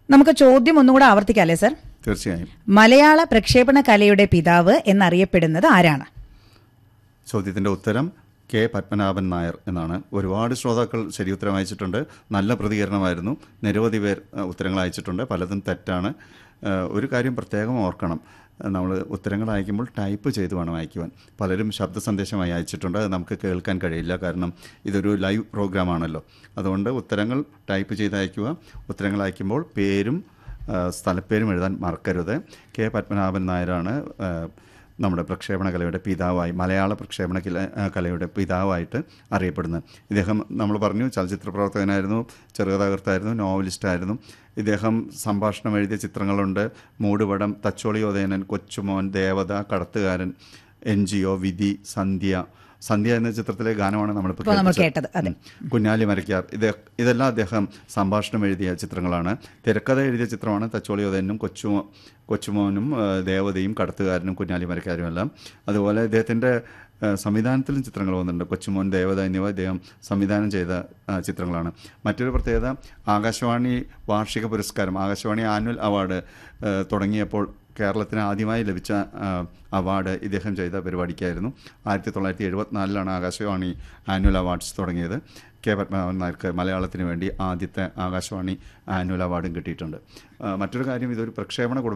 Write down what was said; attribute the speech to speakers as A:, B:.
A: നമുക്ക് ചോദ്യം ഒന്നുകൂടെ ആവർത്തിക്കാം അല്ലേ സർ
B: തീർച്ചയായും
A: മലയാള പ്രക്ഷേപണ കലയുടെ പിതാവ് എന്നറിയപ്പെടുന്നത് ആരാണ്
B: ചോദ്യത്തിൻ്റെ ഉത്തരം കെ പത്മനാഭൻ നായർ എന്നാണ് ഒരുപാട് ശ്രോതാക്കൾ ശരി ഉത്തരം അയച്ചിട്ടുണ്ട് നല്ല പ്രതികരണമായിരുന്നു നിരവധി പേർ അഹ്, ഉത്തരങ്ങൾ അയച്ചിട്ടുണ്ട് പലതും തെറ്റാണ് അഹ്, ഒരു കാര്യം പ്രത്യേകം ഓർക്കണം നമ്മൾ ഉത്തരങ്ങൾ അയക്കുമ്പോൾ ടൈപ്പ് ചെയ്ത് വേണം അയക്കുവാൻ പലരും ശബ്ദ സന്ദേശമായി അയച്ചിട്ടുണ്ട് അത് നമുക്ക് കേൾക്കാൻ കഴിയില്ല കാരണം ഇതൊരു ലൈവ് പ്രോഗ്രാമാണല്ലോ അതുകൊണ്ട് ഉത്തരങ്ങൾ ടൈപ്പ് ചെയ്ത് അയക്കുക ഉത്തരങ്ങൾ അയക്കുമ്പോൾ പേരും ആ, സ്ഥലപ്പേരും എഴുതാൻ മറക്കരുത് കെ പത്മനാഭൻ നായരാണ് ആ, നമ്മുടെ പ്രക്ഷേപണ കലയുടെ പിതാവായി മലയാള പ്രക്ഷേപണ കല ആ, കലയുടെ പിതാവായിട്ട് അറിയപ്പെടുന്നത് ഇദ്ദേഹം നമ്മൾ പറഞ്ഞു ചലച്ചിത്ര പ്രവർത്തകനായിരുന്നു ചെറുകഥാകൃത്തായിരുന്നു നോവലിസ്റ്റായിരുന്നു ഇദ്ദേഹം സംഭാഷണം എഴുതിയ ചിത്രങ്ങളുണ്ട് മൂടുപടം തച്ചോളിയോദയനൻ കൊച്ചുമോൻ ദേവത കടത്തുകാരൻ എൻ ജി ഒ വിധി സന്ധ്യ സന്ധ്യ എന്ന ചിത്രത്തിലെ ഗാനമാണ് നമ്മളിപ്പോൾ
A: ഇപ്പോൾ നമ്മൾ
B: കേൾപ്പിച്ചത്.
A: കേട്ടത് അതെ
B: കുഞ്ഞാലി മരക്കാർ ഇത് ഇതെല്ലാം അദ്ദേഹം സംഭാഷണം എഴുതിയ ചിത്രങ്ങളാണ് തിരക്കഥ എഴുതിയ ചിത്രമാണ് തച്ചോളിയോദനും കൊച്ചുമോ കൊച്ചുമോനും ആ, ദേവതയും കടത്തുകാരനും കുഞ്ഞാലി മരക്കാരും എല്ലാം അതുപോലെ ഇദ്ദേഹത്തിൻ്റെ ആ, സംവിധാനത്തിലും ചിത്രങ്ങൾ വന്നിട്ടുണ്ട് കൊച്ചുമോൻ ദേവത എന്നിവ ഇദ്ദേഹം സംവിധാനം ചെയ്ത ആ, ചിത്രങ്ങളാണ് മറ്റൊരു പ്രത്യേകത ആകാശവാണി വാർഷിക പുരസ്കാരം ആകാശവാണി ആനുവൽ അവാർഡ് ആ, തുടങ്ങിയപ്പോൾ കേരളത്തിന് ആദ്യമായി ലഭിച്ച ആ, അവാർഡ് ഇദ്ദേഹം ചെയ്ത പരിപാടിക്കായിരുന്നു ആയിരത്തി തൊള്ളായിരത്തി എഴുപത്തിനാലിലാണ് ആകാശവാണി ആനുവൽ അവാർഡ്സ് തുടങ്ങിയത് കെ പത്മനാഭൻ നായർക്ക് മലയാളത്തിന് വേണ്ടി ആദ്യത്തെ ആകാശവാണി ആനുവൽ അവാർഡും കിട്ടിയിട്ടുണ്ട് ആ, മറ്റൊരു കാര്യം ഇതൊരു പ്രക്ഷേപണ കുടുംബ